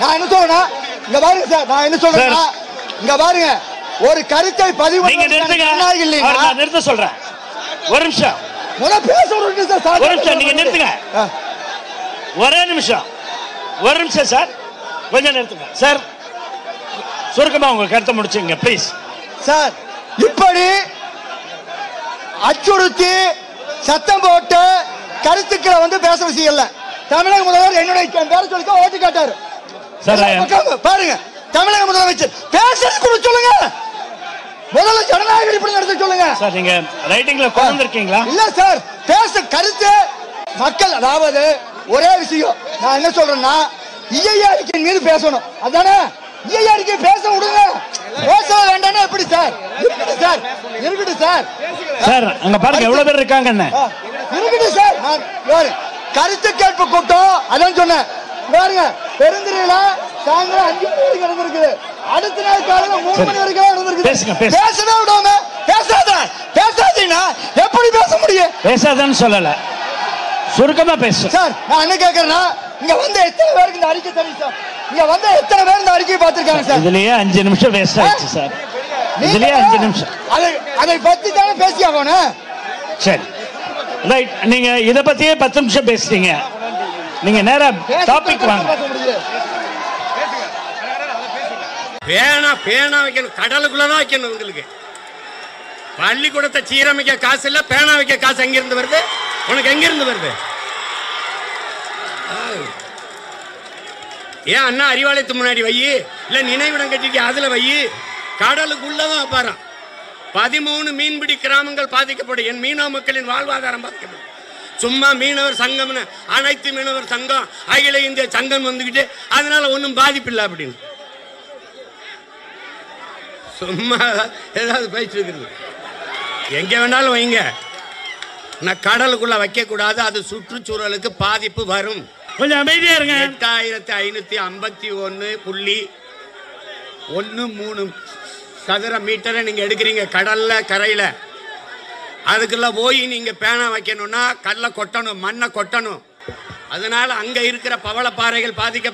நான் என்ன சொல்றேன்னா இங்க பாருங்க சார் நான் என்ன சொல்றேன்னா இங்க பாருங்க ஒரு கருத்தை பதிவு நீங்க நிறுத்துங்க ஜனநாயகம் இல்லைங்களா? அவரை நான் நிறுத்த சொல்றேன் ஒரு நிமிஷம் முத பேச விடுங்க சார் சார். ஒரு நிமிஷம், நீங்க நிறுத்துங்க. ஆ. ஒரே நிமிஷம் ஒரு நிமிஷம் சார் கொஞ்சம் நிறுத்துங்க சார் சுருக்கமா உங்க கருத்தை முடிச்சுங்க ப்ளீஸ் சார் இப்படி அச்சுறுத்தி சத்தம் போட்டு கருத்துக்களை வந்து பேச விஷயம் இல்ல தமிழக முதல்வர் என்னுடைய பேர சொல்லிக்க ஓட்டு கேட்டாரு சார் எல்லா பக்கமும் பாருங்க தமிழக முதலமைச்சர் பேசுறது கூட சொல்லுங்க முதல்ல ஜனநாயக அடிப்படை நடத்த சொல்லுங்க சார் நீங்க ரைட்டிங்ல கொண்டு இருக்கீங்களா இல்ல சார் பேச கருத்து மக்கள் அதாவது ஒரே விஷயம் நான் என்ன சொல்றேன்னா இஐ அறிக்கையின் மீது பேசணும் அதானே இஐ அறிக்கை பேச விடுங்க பேச வேண்டாம்னா எப்படி சார் இருக்கட்டும் சார் இருக்கட்டும் சார் சார் அங்க பாருங்க எவ்வளவு பேர் இருக்காங்கன்னு ஆ, இருக்கட்டும் சார் நான் யாரு கருத்து கேட்பு கூட்டம் அதான் சொன்னேன் பாருங்க பெருந்திரையில சாயந்தரம் அஞ்சு மணி வரைக்கும் நடந்திருக்குது அடுத்த நாள் காலையில மூணு மணி வரைக்கும் நடந்திருக்குது பேசுங்க, பேசுங்க. பேசவே விடாம பேசாத பேசாதீங்கன்னா எப்படி பேச முடியும் பேசாதன்னு சொல்லல சுருக்கமா பேசு சார் நான் என்ன கேக்குறேன்னா இங்க வந்த எத்தனை பேருக்கு இந்த அறிக்கை தெரியும் சார் இங்க வந்த எத்தனை பேர் இந்த அறிக்கையை பார்த்திருக்காங்க சார் இதுலயே அஞ்சு நிமிஷம் வேஸ்ட் ஆயிடுச்சு சார் நீங்க இதுலயே அஞ்சு நிமிஷம் அதை அதை பத்தி தானே பேசி ஆகணும் சரி ரைட் நீங்க இத பத்தியே பத்து நிமிஷம் பேசுறீங்க நீங்க நேரா டாபிக் வாங்க பேச முடியுது பேனா பேனா வைக்கணும் கடலுக்குள்ளதான் வைக்கணும் உங்களுக்கு பள்ளிக்கூடத்தை சீரமைக்க காசு இல்ல பேனா வைக்க காசு எங்கிருந்து வருது உனக்கு எங்கிருந்து வருது ஆ. ஏன் அண்ணா அறிவாலயத்து முன்னாடி வை இல்ல நினைவிடம் கட்டிக்கு அதுல வை கடலுக்குள்ளதான் வைப்பாராம் பதிமூணு மீன்பிடி கிராமங்கள் பாதிக்கப்படும் என் மீனவ மக்களின் வாழ்வாதாரம் பாதிக்கப்படும் சும்மா மீனவர் சங்கம்னு அனைத்து மீனவர் சங்கம் அகில இந்திய சங்கம் வந்துக்கிட்டு அதனால ஒன்றும் பாதிப்பு இல்லை அப்படின்னு சும்மா ஏதாவது பேசிட்டு இருக்கிறது எங்க வேணாலும் வைங்க நான் கடலுக்குள்ள வைக்க கூடாது அது சுற்றுச்சூழலுக்கு பாதிப்பு வரும் கொஞ்சம் அமைதியா இருங்க எட்டாயிரத்தி ஐநூத்தி ஐம்பத்தி ஒன்னு புள்ளி ஒன்னு மூணு சதுர மீட்டரை நீங்க எடுக்கிறீங்க கடல்ல கரையில அதுக்குள்ள போய் நீங்க பேனா வைக்கணும்னா கல்லை கொட்டணும் மண்ணை கொட்டணும் அதனால அங்க இருக்கிற பவளப்பாறைகள் பாதிக்க